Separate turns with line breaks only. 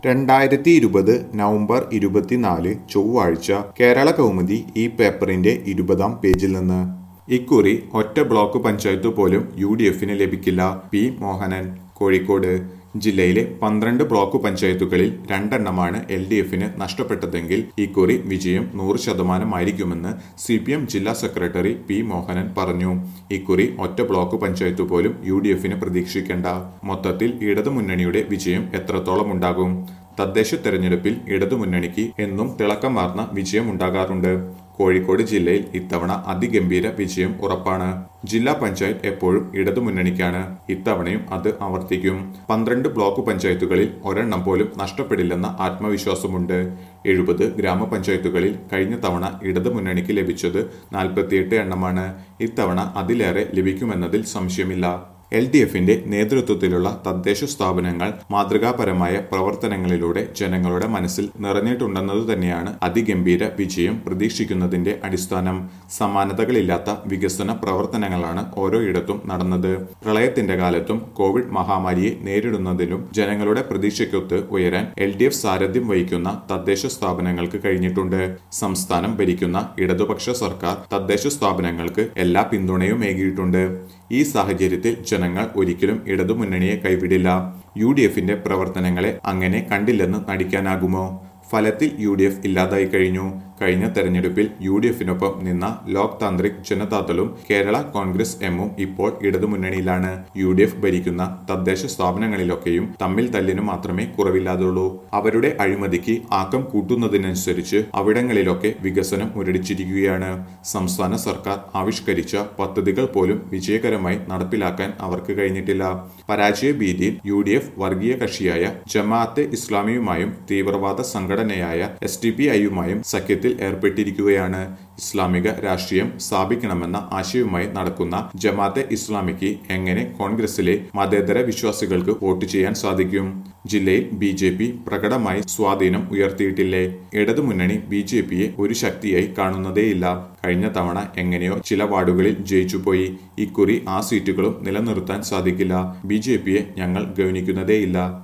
രണ്ടായിരത്തി ഇരുപത് നവംബർ ഇരുപത്തിനാല് ചൊവ്വാഴ്ച കേരള കൗമുദി ഈ പേപ്പറിന്റെ ഇരുപതാം പേജിൽ നിന്ന് ഇക്കുറി ഒറ്റ ബ്ലോക്ക് പഞ്ചായത്ത് പോലും യു ഡി എഫിന് ലഭിക്കില്ല പി മോഹനൻ കോഴിക്കോട് ജില്ലയിലെ പന്ത്രണ്ട് ബ്ലോക്ക് പഞ്ചായത്തുകളിൽ രണ്ടെണ്ണമാണ് എൽ ഡി എഫിന് നഷ്ടപ്പെട്ടതെങ്കിൽ ഇക്കുറി വിജയം നൂറ് ശതമാനമായിരിക്കുമെന്ന് സി പി എം ജില്ലാ സെക്രട്ടറി പി മോഹനൻ പറഞ്ഞു ഇക്കുറി ഒറ്റ ബ്ലോക്ക് പഞ്ചായത്ത് പോലും യു ഡി എഫിന് പ്രതീക്ഷിക്കേണ്ട മൊത്തത്തിൽ ഇടതുമുന്നണിയുടെ വിജയം എത്രത്തോളം ഉണ്ടാകും തദ്ദേശ തെരഞ്ഞെടുപ്പിൽ ഇടതുമുന്നണിക്ക് എന്നും തിളക്കമാർന്ന വിജയം ഉണ്ടാകാറുണ്ട് കോഴിക്കോട് ജില്ലയിൽ ഇത്തവണ അതിഗംഭീര വിജയം ഉറപ്പാണ് ജില്ലാ പഞ്ചായത്ത് എപ്പോഴും ഇടതുമുന്നണിക്കാണ് ഇത്തവണയും അത് ആവർത്തിക്കും പന്ത്രണ്ട് ബ്ലോക്ക് പഞ്ചായത്തുകളിൽ ഒരെണ്ണം പോലും നഷ്ടപ്പെടില്ലെന്ന ആത്മവിശ്വാസമുണ്ട് എഴുപത് ഗ്രാമപഞ്ചായത്തുകളിൽ കഴിഞ്ഞ തവണ ഇടതുമുന്നണിക്ക് ലഭിച്ചത് നാൽപ്പത്തിയെട്ട് എണ്ണമാണ് ഇത്തവണ അതിലേറെ ലഭിക്കുമെന്നതിൽ സംശയമില്ല എൽ ഡി എഫിന്റെ നേതൃത്വത്തിലുള്ള തദ്ദേശ സ്ഥാപനങ്ങൾ മാതൃകാപരമായ പ്രവർത്തനങ്ങളിലൂടെ ജനങ്ങളുടെ മനസ്സിൽ നിറഞ്ഞിട്ടുണ്ടെന്നത് തന്നെയാണ് അതിഗംഭീര വിജയം പ്രതീക്ഷിക്കുന്നതിന്റെ അടിസ്ഥാനം സമാനതകളില്ലാത്ത വികസന പ്രവർത്തനങ്ങളാണ് ഓരോയിടത്തും നടന്നത് പ്രളയത്തിന്റെ കാലത്തും കോവിഡ് മഹാമാരിയെ നേരിടുന്നതിലും ജനങ്ങളുടെ പ്രതീക്ഷയ്ക്കൊത്ത് ഉയരാൻ എൽ ഡി എഫ് സാരഥ്യം വഹിക്കുന്ന തദ്ദേശ സ്ഥാപനങ്ങൾക്ക് കഴിഞ്ഞിട്ടുണ്ട് സംസ്ഥാനം ഭരിക്കുന്ന ഇടതുപക്ഷ സർക്കാർ തദ്ദേശ സ്ഥാപനങ്ങൾക്ക് എല്ലാ പിന്തുണയും ഏകിയിട്ടുണ്ട് ഈ സാഹചര്യത്തിൽ ജനങ്ങൾ ഒരിക്കലും ഇടതുമുന്നണിയെ കൈവിടില്ല യു ഡി എഫിന്റെ പ്രവർത്തനങ്ങളെ അങ്ങനെ കണ്ടില്ലെന്ന് നടിക്കാനാകുമോ ഫലത്തിൽ യു ഡി എഫ് ഇല്ലാതായി കഴിഞ്ഞു കഴിഞ്ഞ തെരഞ്ഞെടുപ്പിൽ യു ഡി എഫിനൊപ്പം നിന്ന ലോക് താന്ത്രിക് ജനതാദളും കേരള കോൺഗ്രസ് എമ്മും ഇപ്പോൾ ഇടതുമുന്നണിയിലാണ് യു ഡി എഫ് ഭരിക്കുന്ന തദ്ദേശ സ്ഥാപനങ്ങളിലൊക്കെയും തമ്മിൽ തല്ലിനു മാത്രമേ കുറവില്ലാതുള്ളൂ അവരുടെ അഴിമതിക്ക് ആക്കം കൂട്ടുന്നതിനനുസരിച്ച് അവിടങ്ങളിലൊക്കെ വികസനം മുരടിച്ചിരിക്കുകയാണ് സംസ്ഥാന സർക്കാർ ആവിഷ്കരിച്ച പദ്ധതികൾ പോലും വിജയകരമായി നടപ്പിലാക്കാൻ അവർക്ക് കഴിഞ്ഞിട്ടില്ല പരാജയ ഭീതിയിൽ യു ഡി എഫ് വർഗീയ കക്ഷിയായ ജമാഅത്തെ ഇസ്ലാമിയുമായും തീവ്രവാദ സംഘടനയായ എസ് ഡി പി ഐയുമായും സഖ്യത്തിൽ ഏർപ്പെട്ടിരിക്കുകയാണ് ഇസ്ലാമിക രാഷ്ട്രീയം സ്ഥാപിക്കണമെന്ന ആശയവുമായി നടക്കുന്ന ജമാഅത്തെ ഇസ്ലാമിക്ക് എങ്ങനെ കോൺഗ്രസിലെ മതേതര വിശ്വാസികൾക്ക് വോട്ട് ചെയ്യാൻ സാധിക്കും ജില്ലയിൽ ബി ജെ പി പ്രകടമായി സ്വാധീനം ഉയർത്തിയിട്ടില്ലേ ഇടതുമുന്നണി ബി ജെ പിയെ ഒരു ശക്തിയായി കാണുന്നതേയില്ല കഴിഞ്ഞ തവണ എങ്ങനെയോ ചില വാർഡുകളിൽ ജയിച്ചുപോയി ഇക്കുറി ആ സീറ്റുകളും നിലനിർത്താൻ സാധിക്കില്ല ബി ജെ പിയെ ഞങ്ങൾ ഗവനിക്കുന്നതേയില്ല